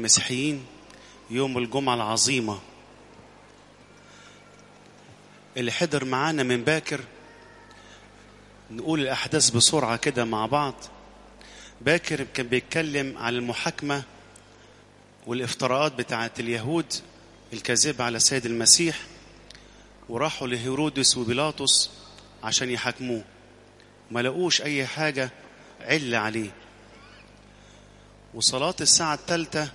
مسيحيين يوم الجمعة العظيمة اللي حضر معانا من باكر نقول الأحداث بسرعة كده مع بعض باكر كان بيتكلم عن المحاكمة والافتراءات بتاعة اليهود الكاذبة على السيد المسيح وراحوا لهيرودس وبيلاطس عشان يحاكموه ما لقوش أي حاجة علة عليه وصلاة الساعة الثالثة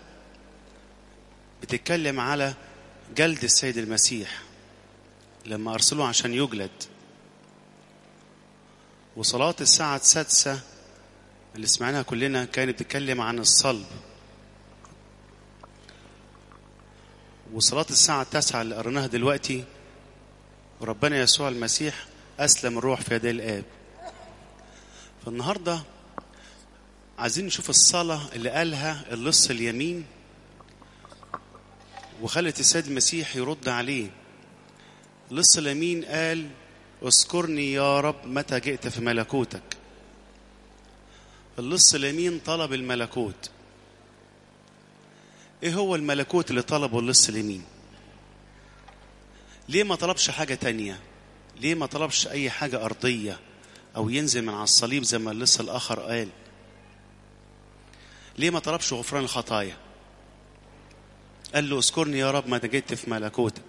بتتكلم على جلد السيد المسيح لما أرسلوه عشان يجلد وصلاة الساعة السادسة اللي سمعناها كلنا كانت بتتكلم عن الصلب وصلاة الساعة التاسعة اللي قريناها دلوقتي ربنا يسوع المسيح أسلم الروح في يدي الآب فالنهاردة عايزين نشوف الصلاة اللي قالها اللص اليمين وخلت السيد المسيح يرد عليه اللص اليمين قال اذكرني يا رب متى جئت في ملكوتك اللص اليمين طلب الملكوت ايه هو الملكوت اللي طلبه اللص اليمين ليه ما طلبش حاجة تانية ليه ما طلبش اي حاجة ارضية او ينزل من على الصليب زي ما اللص الاخر قال ليه ما طلبش غفران الخطايا قال له اذكرني يا رب ما جئت في ملكوتك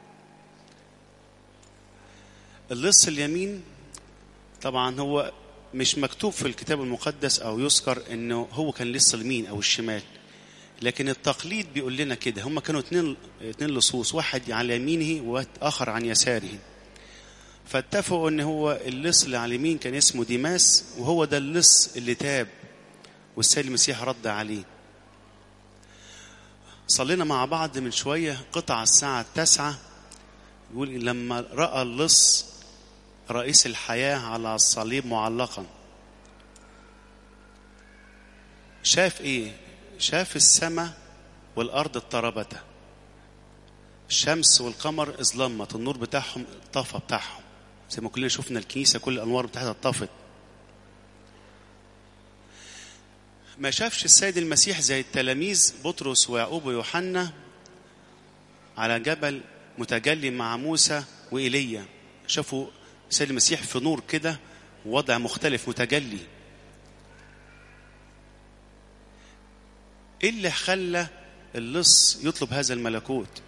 اللص اليمين طبعا هو مش مكتوب في الكتاب المقدس او يذكر انه هو كان لص اليمين او الشمال لكن التقليد بيقول لنا كده هم كانوا اتنين اتنين لصوص واحد على يمينه واخر عن يساره فاتفقوا ان هو اللص اللي على اليمين كان اسمه ديماس وهو ده اللص اللي تاب والسيد المسيح رد عليه صلينا مع بعض من شوية قطع الساعة التاسعة يقول لما رأى اللص رئيس الحياة على الصليب معلقا شاف ايه شاف السماء والأرض اضطربتا الشمس والقمر اظلمت النور بتاعهم طفى بتاعهم زي ما كلنا شفنا الكنيسة كل الأنوار بتاعتها اتطفت ما شافش السيد المسيح زي التلاميذ بطرس ويعقوب ويوحنا على جبل متجلي مع موسى وإيليا شافوا السيد المسيح في نور كده وضع مختلف متجلي ايه اللي خلى اللص يطلب هذا الملكوت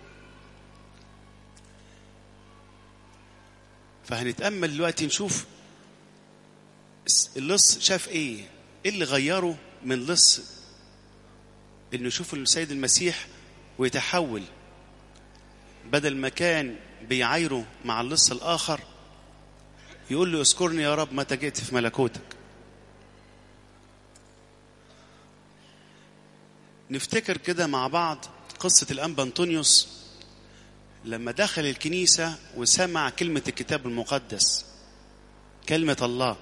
فهنتأمل دلوقتي نشوف اللص شاف ايه ايه اللي غيره من لص انه يشوف السيد المسيح ويتحول بدل ما كان بيعايره مع اللص الاخر يقول له اذكرني يا رب متى جئت في ملكوتك نفتكر كده مع بعض قصة الأنبا أنطونيوس لما دخل الكنيسة وسمع كلمة الكتاب المقدس كلمة الله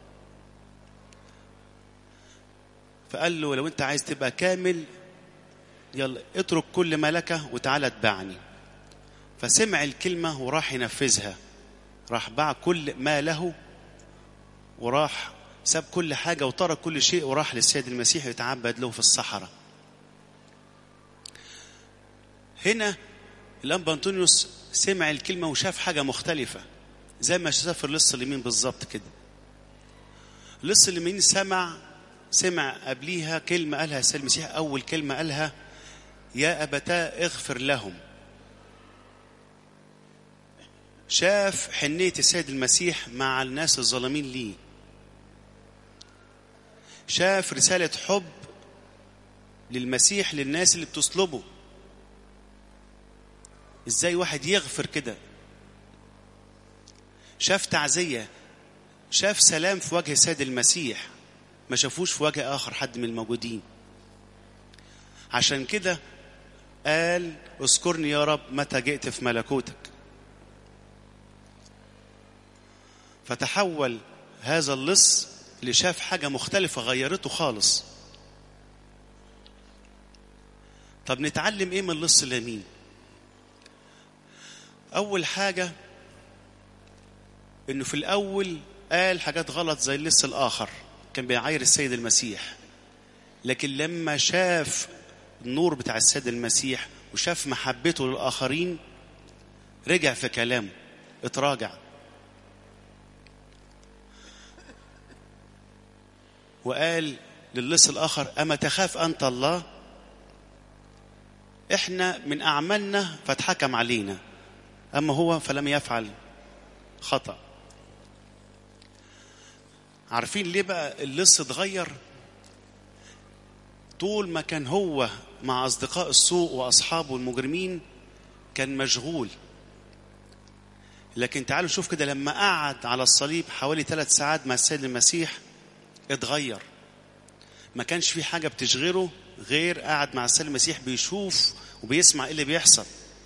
فقال له لو انت عايز تبقى كامل يلا اترك كل ما لك وتعالى اتبعني فسمع الكلمة وراح ينفذها راح باع كل ما له وراح ساب كل حاجة وترك كل شيء وراح للسيد المسيح يتعبد له في الصحراء هنا الأنبا أنطونيوس سمع الكلمة وشاف حاجة مختلفة زي ما شاف اللص اليمين بالظبط كده اللص اليمين سمع سمع قبليها كلمة قالها السيد المسيح أول كلمة قالها يا أبتاه اغفر لهم شاف حنية السيد المسيح مع الناس الظالمين ليه شاف رسالة حب للمسيح للناس اللي بتصلبه ازاي واحد يغفر كده شاف تعزية شاف سلام في وجه السيد المسيح ما شافوش في وجه آخر حد من الموجودين عشان كده قال اذكرني يا رب متى جئت في ملكوتك فتحول هذا اللص اللي شاف حاجة مختلفة غيرته خالص طب نتعلم ايه من اللص اليمين اول حاجة انه في الاول قال حاجات غلط زي اللص الاخر كان بيعاير السيد المسيح لكن لما شاف النور بتاع السيد المسيح وشاف محبته للآخرين رجع في كلامه اتراجع وقال للص الآخر أما تخاف أنت الله إحنا من أعمالنا فاتحكم علينا أما هو فلم يفعل خطأ عارفين ليه بقى اللص اتغير طول ما كان هو مع أصدقاء السوء وأصحابه المجرمين كان مشغول لكن تعالوا شوف كده لما قعد على الصليب حوالي ثلاث ساعات مع السيد المسيح اتغير ما كانش في حاجة بتشغله غير قاعد مع السيد المسيح بيشوف وبيسمع ايه اللي بيحصل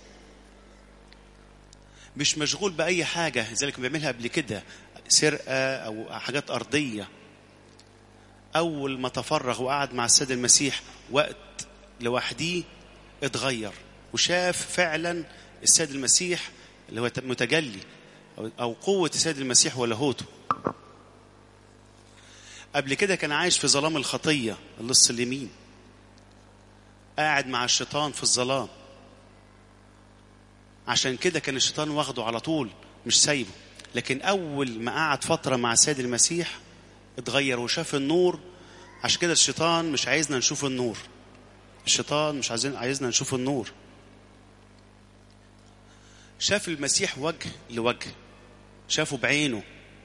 مش مشغول بأي حاجة زي اللي كان بيعملها قبل كده سرقة أو حاجات أرضية أول ما تفرغ وقعد مع السيد المسيح وقت لوحديه اتغير وشاف فعلا السيد المسيح اللي هو متجلي أو قوة السيد المسيح ولاهوته قبل كده كان عايش في ظلام الخطية اللص اليمين قاعد مع الشيطان في الظلام عشان كده كان الشيطان واخده على طول مش سايبه لكن أول ما قعد فترة مع السيد المسيح اتغير وشاف النور عشان كده الشيطان مش عايزنا نشوف النور الشيطان مش عايزين عايزنا نشوف النور شاف المسيح وجه لوجه شافه بعينه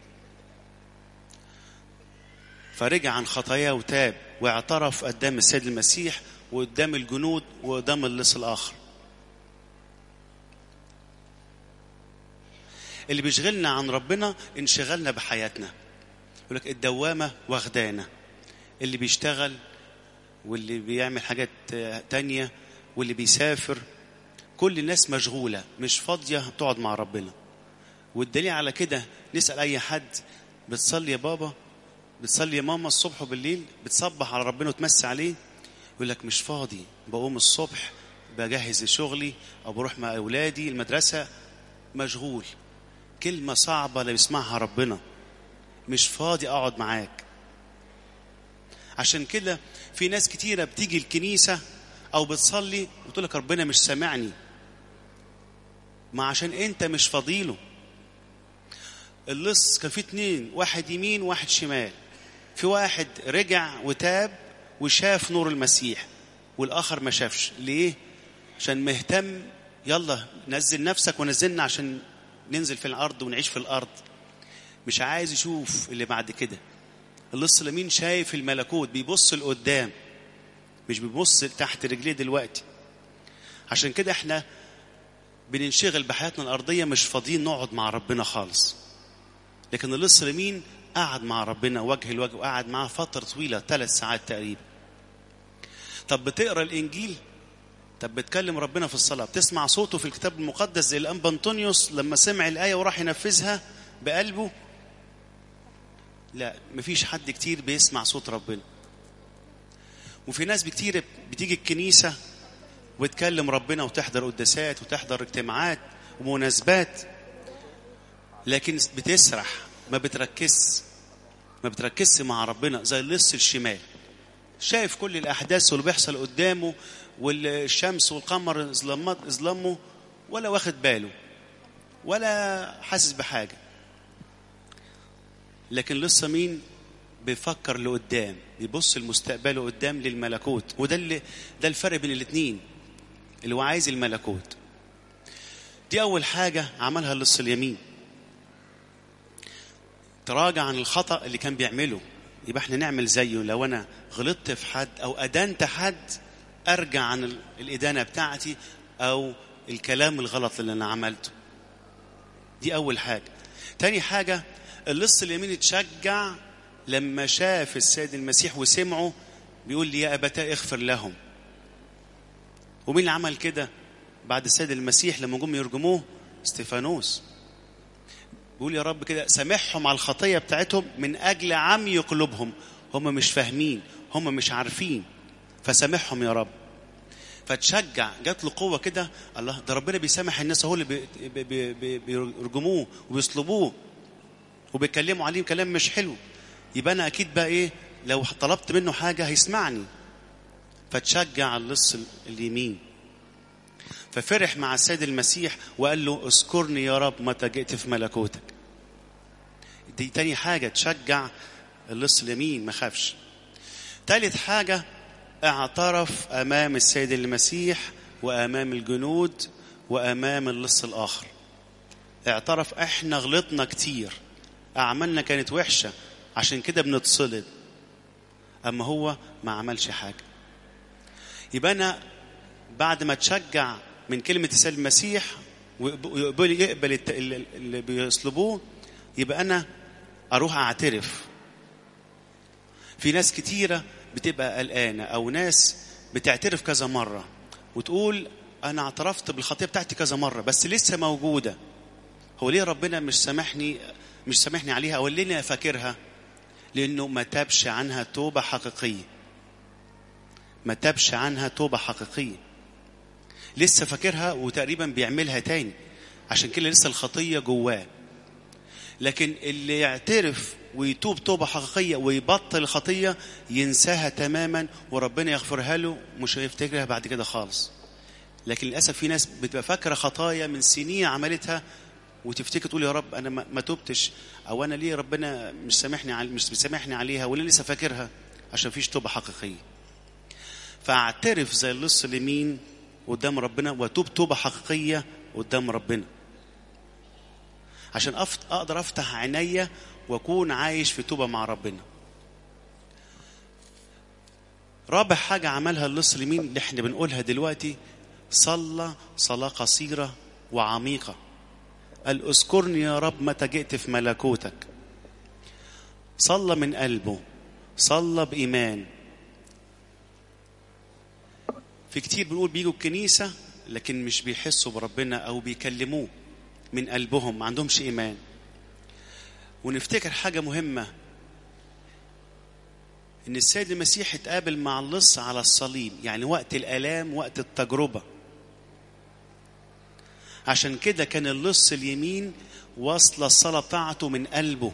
فرجع عن خطاياه وتاب واعترف قدام السيد المسيح وقدام الجنود وقدام اللص الآخر اللي بيشغلنا عن ربنا انشغلنا بحياتنا يقول لك الدوامة واخدانا اللي بيشتغل واللي بيعمل حاجات تانية واللي بيسافر كل الناس مشغولة مش فاضية تقعد مع ربنا والدليل على كده نسأل أي حد بتصلي يا بابا بتصلي يا ماما الصبح وبالليل بتصبح على ربنا وتمسي عليه يقول لك مش فاضي بقوم الصبح بجهز شغلي أو بروح مع أولادي المدرسة مشغول كلمة صعبة لا يسمعها ربنا مش فاضي أقعد معاك عشان كده في ناس كتيرة بتيجي الكنيسة أو بتصلي وتقول لك ربنا مش سامعني ما عشان أنت مش فاضيله اللص كان في اتنين واحد يمين واحد شمال في واحد رجع وتاب وشاف نور المسيح والآخر ما شافش ليه؟ عشان مهتم يلا نزل نفسك ونزلنا عشان ننزل في الأرض ونعيش في الأرض مش عايز يشوف اللي بعد كده اللص اليمين شايف الملكوت بيبص لقدام مش بيبص تحت رجليه دلوقتي عشان كده احنا بننشغل بحياتنا الأرضية مش فاضيين نقعد مع ربنا خالص لكن اللص اليمين قعد مع ربنا وجه لوجه وقعد معاه فترة طويلة ثلاث ساعات تقريبا طب بتقرا الإنجيل طب بتكلم ربنا في الصلاة بتسمع صوته في الكتاب المقدس زي الأنبا أنطونيوس لما سمع الآية وراح ينفذها بقلبه لا مفيش حد كتير بيسمع صوت ربنا وفي ناس كتير بتيجي الكنيسة وتكلم ربنا وتحضر قداسات وتحضر اجتماعات ومناسبات لكن بتسرح ما بتركز ما بتركزش مع ربنا زي اللص الشمال شايف كل الأحداث واللي بيحصل قدامه والشمس والقمر ظلمات ظلمه ولا واخد باله ولا حاسس بحاجة لكن لسه مين بيفكر لقدام بيبص المستقبل قدام للملكوت وده اللي ده الفرق بين الاثنين اللي هو عايز الملكوت دي أول حاجة عملها اللص اليمين تراجع عن الخطأ اللي كان بيعمله يبقى احنا نعمل زيه لو أنا غلطت في حد أو أدنت حد أرجع عن الإدانة بتاعتي أو الكلام الغلط اللي أنا عملته دي أول حاجة تاني حاجة اللص اليمين اتشجع لما شاف السيد المسيح وسمعه بيقول لي يا أبتاه اغفر لهم ومين اللي عمل كده بعد السيد المسيح لما جم يرجموه استيفانوس بيقول يا رب كده سامحهم على الخطية بتاعتهم من أجل عمي قلوبهم هم مش فاهمين هم مش عارفين فسامحهم يا رب فتشجع جات له قوة كده الله ده ربنا بيسامح الناس هو اللي بي بي بي بيرجموه وبيصلبوه وبيتكلموا عليه كلام مش حلو يبقى أنا أكيد بقى إيه لو طلبت منه حاجة هيسمعني فتشجع اللص اليمين ففرح مع السيد المسيح وقال له اذكرني يا رب متى جئت في ملكوتك دي تاني حاجة تشجع اللص اليمين ما خافش تالت حاجة اعترف أمام السيد المسيح وأمام الجنود وأمام اللص الآخر اعترف احنا غلطنا كتير أعمالنا كانت وحشة عشان كده بنتصلب أما هو ما عملش حاجة يبقى أنا بعد ما تشجع من كلمة السيد المسيح ويقبل يقبل اللي بيصلبوه يبقى أنا أروح أعترف في ناس كتيرة بتبقى قلقانة أو ناس بتعترف كذا مرة وتقول أنا اعترفت بالخطية بتاعتي كذا مرة بس لسه موجودة هو ليه ربنا مش سامحني مش سامحني عليها أو ليه فاكرها لأنه ما تابش عنها توبة حقيقية ما تابش عنها توبة حقيقية لسه فاكرها وتقريبا بيعملها تاني عشان كده لسه الخطية جواه لكن اللي يعترف ويتوب توبة حقيقية ويبطل الخطية ينساها تماما وربنا يغفرها له مش هيفتكرها بعد كده خالص لكن للأسف في ناس بتبقى فاكرة خطايا من سنين عملتها وتفتكر تقول يا رب أنا ما توبتش أو أنا ليه ربنا مش سامحني علي مش مسامحني عليها ولا لسه فاكرها عشان فيش توبة حقيقية فاعترف زي اللص اليمين قدام ربنا وتوب توبة حقيقية قدام ربنا عشان أقدر أفتح عينيا وأكون عايش في توبة مع ربنا رابع حاجة عملها اللص اليمين اللي احنا بنقولها دلوقتي صلى صلاة قصيرة وعميقة قال اذكرني يا رب متى جئت في ملكوتك صلى من قلبه صلى بإيمان في كتير بنقول بيجوا الكنيسة لكن مش بيحسوا بربنا أو بيكلموه من قلبهم ما عندهمش إيمان ونفتكر حاجة مهمة إن السيد المسيح اتقابل مع اللص على الصليب يعني وقت الآلام وقت التجربة عشان كده كان اللص اليمين واصلة الصلاة بتاعته من قلبه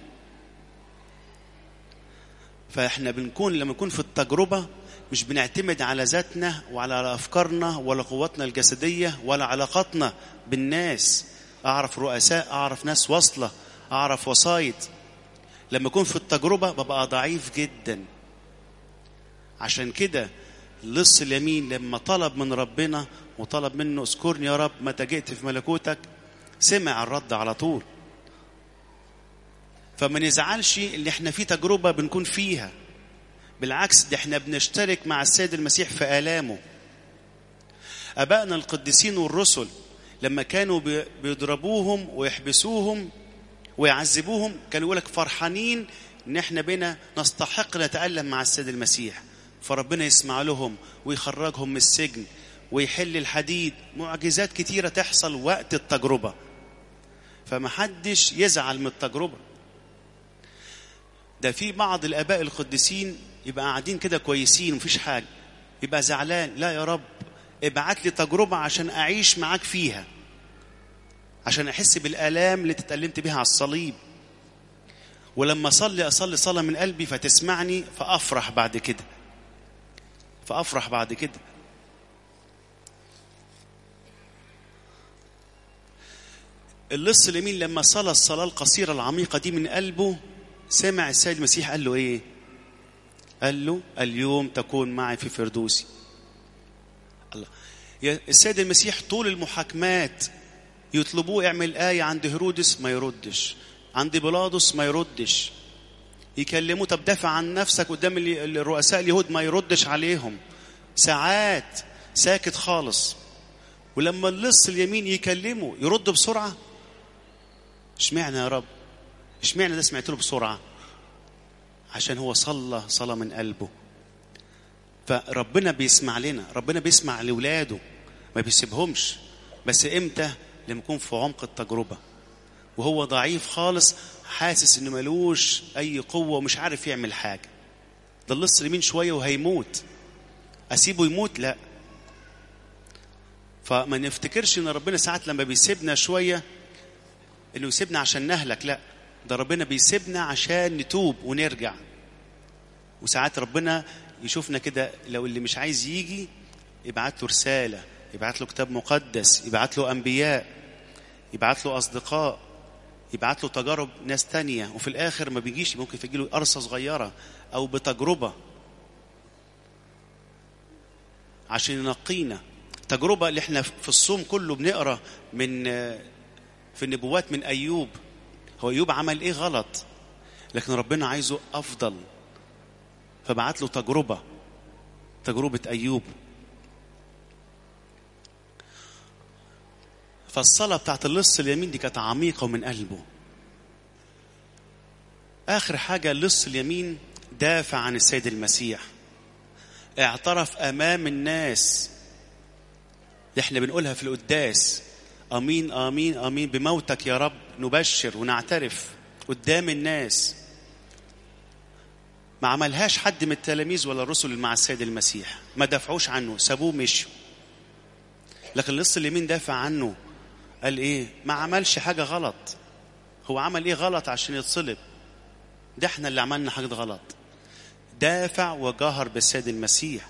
فاحنا بنكون لما نكون في التجربة مش بنعتمد على ذاتنا وعلى أفكارنا ولا قوتنا الجسدية ولا علاقاتنا بالناس أعرف رؤساء أعرف ناس واصلة أعرف وسايط لما أكون في التجربة ببقى ضعيف جدا عشان كده اللص اليمين لما طلب من ربنا وطلب منه اذكرني يا رب متى جئت في ملكوتك سمع الرد على طول فما نزعلش اللي احنا في تجربة بنكون فيها بالعكس ده احنا بنشترك مع السيد المسيح في آلامه أبائنا القديسين والرسل لما كانوا بيضربوهم ويحبسوهم ويعذبوهم كانوا يقول لك فرحانين ان احنا بنا نستحق نتألم مع السيد المسيح فربنا يسمع لهم ويخرجهم من السجن ويحل الحديد معجزات كتيرة تحصل وقت التجربة فمحدش يزعل من التجربة ده في بعض الآباء القديسين يبقى قاعدين كده كويسين مفيش حاجة يبقى زعلان لا يا رب ابعت لي تجربة عشان أعيش معاك فيها عشان أحس بالآلام اللي تتألمت بيها على الصليب ولما أصلي أصلي صلاة من قلبي فتسمعني فأفرح بعد كده فأفرح بعد كده اللص اليمين لما صلى الصلاة القصيرة العميقة دي من قلبه سمع السيد المسيح قال له ايه قال له اليوم تكون معي في فردوسي الله السيد المسيح طول المحاكمات يطلبوه اعمل آية عند هيرودس ما يردش عند بيلاطس ما يردش يكلموه طب دافع عن نفسك قدام الرؤساء اليهود ما يردش عليهم ساعات ساكت خالص ولما اللص اليمين يكلمه يرد بسرعة اشمعنى يا رب اشمعنى ده سمعت له بسرعة عشان هو صلى صلاة من قلبه فربنا بيسمع لنا ربنا بيسمع لولاده ما بيسيبهمش بس امتى لما يكون في عمق التجربة وهو ضعيف خالص حاسس انه ملوش اي قوة ومش عارف يعمل حاجة ده اللص اليمين شوية وهيموت اسيبه يموت لا فما نفتكرش ان ربنا ساعات لما بيسيبنا شوية انه يسيبنا عشان نهلك لا ده ربنا بيسيبنا عشان نتوب ونرجع وساعات ربنا يشوفنا كده لو اللي مش عايز يجي يبعت له رسالة يبعت له كتاب مقدس يبعت له أنبياء يبعت له أصدقاء يبعت له تجارب ناس تانية وفي الآخر ما بيجيش ممكن تجي له قرصة صغيرة أو بتجربة عشان ينقينا تجربة اللي احنا في الصوم كله بنقرا من في النبوات من أيوب هو أيوب عمل إيه غلط لكن ربنا عايزه أفضل فبعت له تجربة تجربة أيوب فالصلاة بتاعت اللص اليمين دي كانت عميقة ومن قلبه آخر حاجة اللص اليمين دافع عن السيد المسيح اعترف أمام الناس اللي احنا بنقولها في القداس امين امين امين بموتك يا رب نبشر ونعترف قدام الناس ما عملهاش حد من التلاميذ ولا الرسل مع السيد المسيح ما دافعوش عنه سابوه مشوا لكن لص اليمين دافع عنه قال ايه ما عملش حاجة غلط هو عمل ايه غلط عشان يتصلب ده احنا اللي عملنا حاجة غلط دافع وجاهر بالسيد المسيح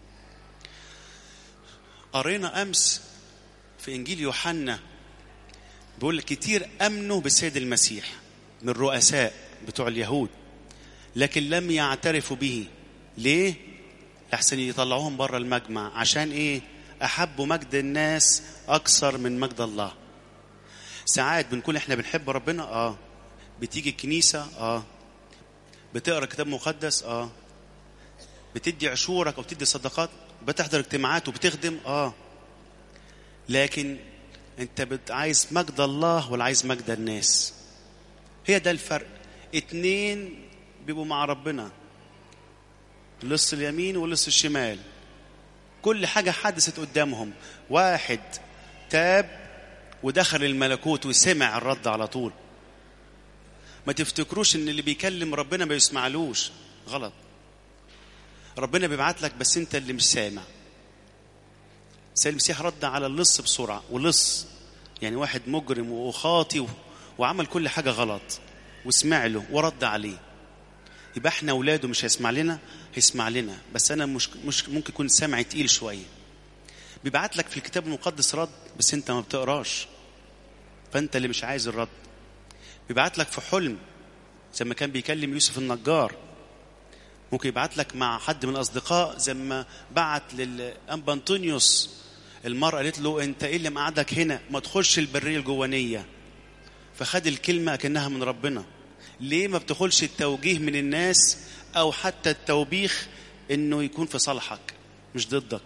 قرينا امس في انجيل يوحنا بيقول كتير امنوا بالسيد المسيح من الرؤساء بتوع اليهود لكن لم يعترفوا به ليه لحسن يطلعوهم بره المجمع عشان ايه احبوا مجد الناس اكثر من مجد الله ساعات بنكون احنا بنحب ربنا اه بتيجي الكنيسه اه بتقرا كتاب مقدس اه بتدي عشورك او بتدي صدقات بتحضر اجتماعات وبتخدم اه لكن انت بت- عايز مجد الله ولا عايز مجد الناس هي ده الفرق اتنين بيبقوا مع ربنا لص اليمين ولص الشمال كل حاجة حدثت قدامهم واحد تاب ودخل الملكوت وسمع الرد على طول ما تفتكروش ان اللي بيكلم ربنا ما يسمعلوش غلط ربنا بيبعت لك بس انت اللي مش سامع سيد المسيح رد على اللص بسرعة ولص يعني واحد مجرم وخاطي و- وعمل كل حاجة غلط وسمع له ورد عليه يبقى احنا اولاده مش هيسمع لنا هيسمع لنا بس انا مش مش ممكن يكون سمع تقيل شويه بيبعت لك في الكتاب المقدس رد بس انت ما بتقراش فانت اللي مش عايز الرد بيبعت لك في حلم زي ما كان بيكلم يوسف النجار ممكن يبعت لك مع حد من الاصدقاء زي ما بعت للانبا انطونيوس المرأة قالت له انت ايه اللي مقعدك هنا ما تخش البرية الجوانية فخد الكلمة كأنها من ربنا ليه ما بتدخلش التوجيه من الناس او حتى التوبيخ انه يكون في صالحك مش ضدك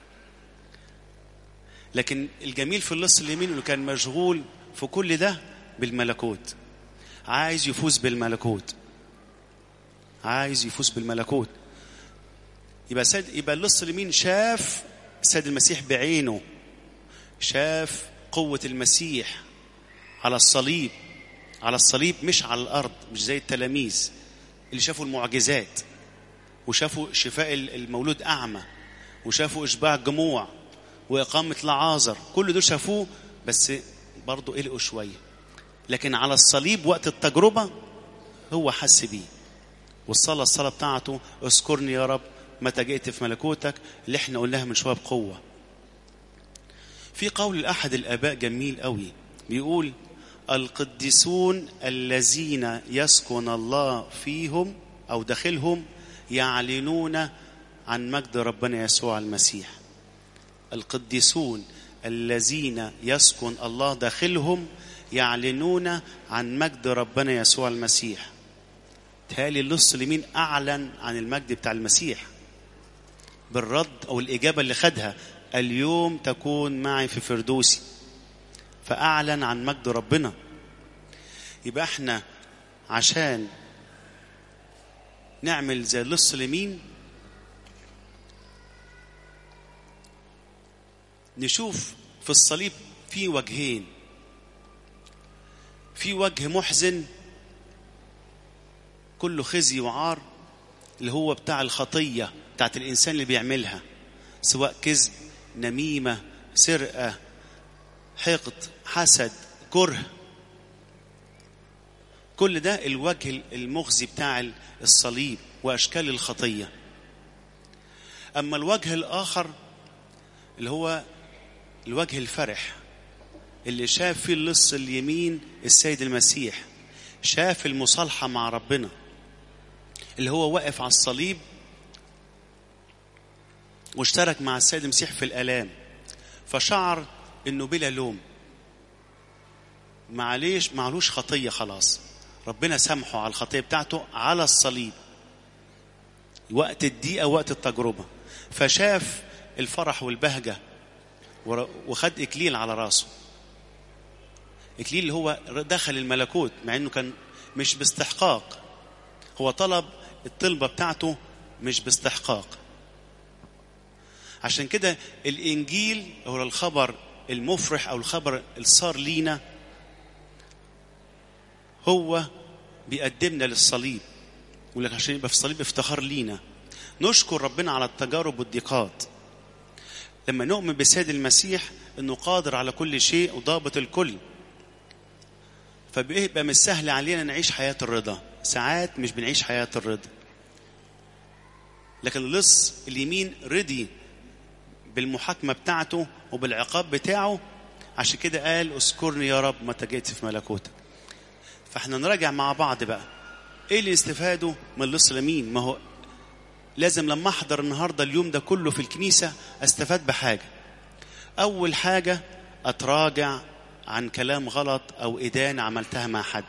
لكن الجميل في اللص اليمين انه كان مشغول في كل ده بالملكوت عايز يفوز بالملكوت عايز يفوز بالملكوت يبقى سيد يبقى اللص اليمين شاف السيد المسيح بعينه شاف قوة المسيح على الصليب على الصليب مش على الأرض مش زي التلاميذ اللي شافوا المعجزات وشافوا شفاء المولود أعمى وشافوا إشباع الجموع وإقامة لعازر كل دول شافوه بس برضه قلقوا شوية لكن على الصليب وقت التجربة هو حس بيه والصلاة الصلاة بتاعته اذكرني يا رب متى جئت في ملكوتك اللي احنا قلناها من شوية بقوة في قول لأحد الآباء جميل قوي بيقول القديسون الذين يسكن الله فيهم أو داخلهم يعلنون عن مجد ربنا يسوع المسيح القديسون الذين يسكن الله داخلهم يعلنون عن مجد ربنا يسوع المسيح تالي اللص اليمين أعلن عن المجد بتاع المسيح بالرد أو الإجابة اللي خدها اليوم تكون معي في فردوسي فأعلن عن مجد ربنا يبقى احنا عشان نعمل زي اللص اليمين نشوف في الصليب في وجهين في وجه محزن كله خزي وعار اللي هو بتاع الخطية بتاعت الإنسان اللي بيعملها سواء كذب نميمة سرقة حقد حسد كره كل ده الوجه المخزي بتاع الصليب وأشكال الخطية أما الوجه الآخر اللي هو الوجه الفرح اللي شاف فيه اللص اليمين السيد المسيح شاف المصالحة مع ربنا اللي هو واقف على الصليب واشترك مع السيد المسيح في الآلام فشعر انه بلا لوم معليش معلوش خطية خلاص ربنا سامحه على الخطية بتاعته على الصليب وقت الضيقة وقت التجربة فشاف الفرح والبهجة وخد إكليل على راسه إكليل اللي هو دخل الملكوت مع إنه كان مش باستحقاق هو طلب الطلبة بتاعته مش باستحقاق عشان كده الإنجيل هو الخبر المفرح أو الخبر اللي صار لينا هو بيقدمنا للصليب يقول لك عشان يبقى في الصليب افتخار لينا نشكر ربنا على التجارب والضيقات لما نؤمن بسيد المسيح انه قادر على كل شيء وضابط الكل فبيبقى مش سهل علينا نعيش حياة الرضا ساعات مش بنعيش حياة الرضا لكن اللص اليمين رضي بالمحاكمة بتاعته وبالعقاب بتاعه عشان كده قال اذكرني يا رب متى جئت في ملكوتك فاحنا نراجع مع بعض بقى ايه اللي استفاده من اللص اليمين ما هو لازم لما احضر النهارده اليوم ده كله في الكنيسه استفاد بحاجه اول حاجه اتراجع عن كلام غلط او ادانه عملتها مع حد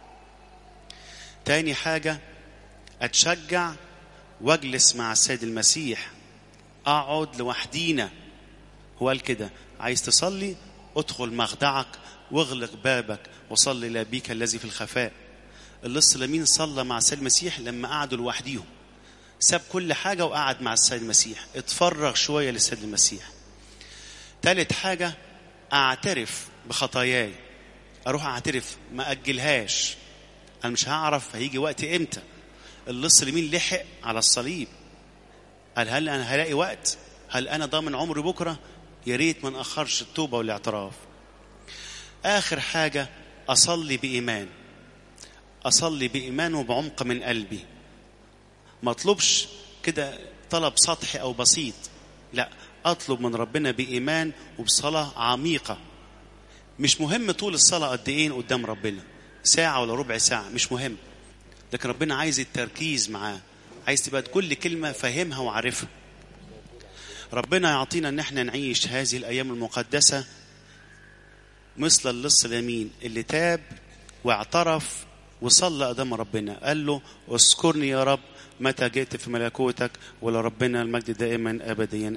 تاني حاجه اتشجع واجلس مع السيد المسيح اقعد لوحدينا هو قال كده عايز تصلي ادخل مخدعك واغلق بابك وصلي لابيك الذي في الخفاء اللص اليمين صلى مع السيد المسيح لما قعدوا لوحديهم ساب كل حاجة وقعد مع السيد المسيح اتفرغ شوية للسيد المسيح تالت حاجة أعترف بخطاياي أروح أعترف ما أجلهاش أنا مش هعرف هيجي وقت إمتى اللص اليمين لحق على الصليب قال هل أنا هلاقي وقت هل أنا ضامن عمري بكرة يا ريت ما نأخرش التوبة والاعتراف آخر حاجة أصلي بإيمان أصلي بإيمان وبعمق من قلبي ما اطلبش كده طلب سطحي أو بسيط لا أطلب من ربنا بإيمان وبصلاة عميقة مش مهم طول الصلاة قد إيه قدام ربنا ساعة ولا ربع ساعة مش مهم لكن ربنا عايز التركيز معاه عايز تبقى كل كلمة فاهمها وعارفها ربنا يعطينا ان احنا نعيش هذه الايام المقدسه مثل اللص اليمين اللي تاب واعترف وصلى قدام ربنا قال له اذكرني يا رب متى جئت في ملكوتك ولربنا المجد دائما ابديا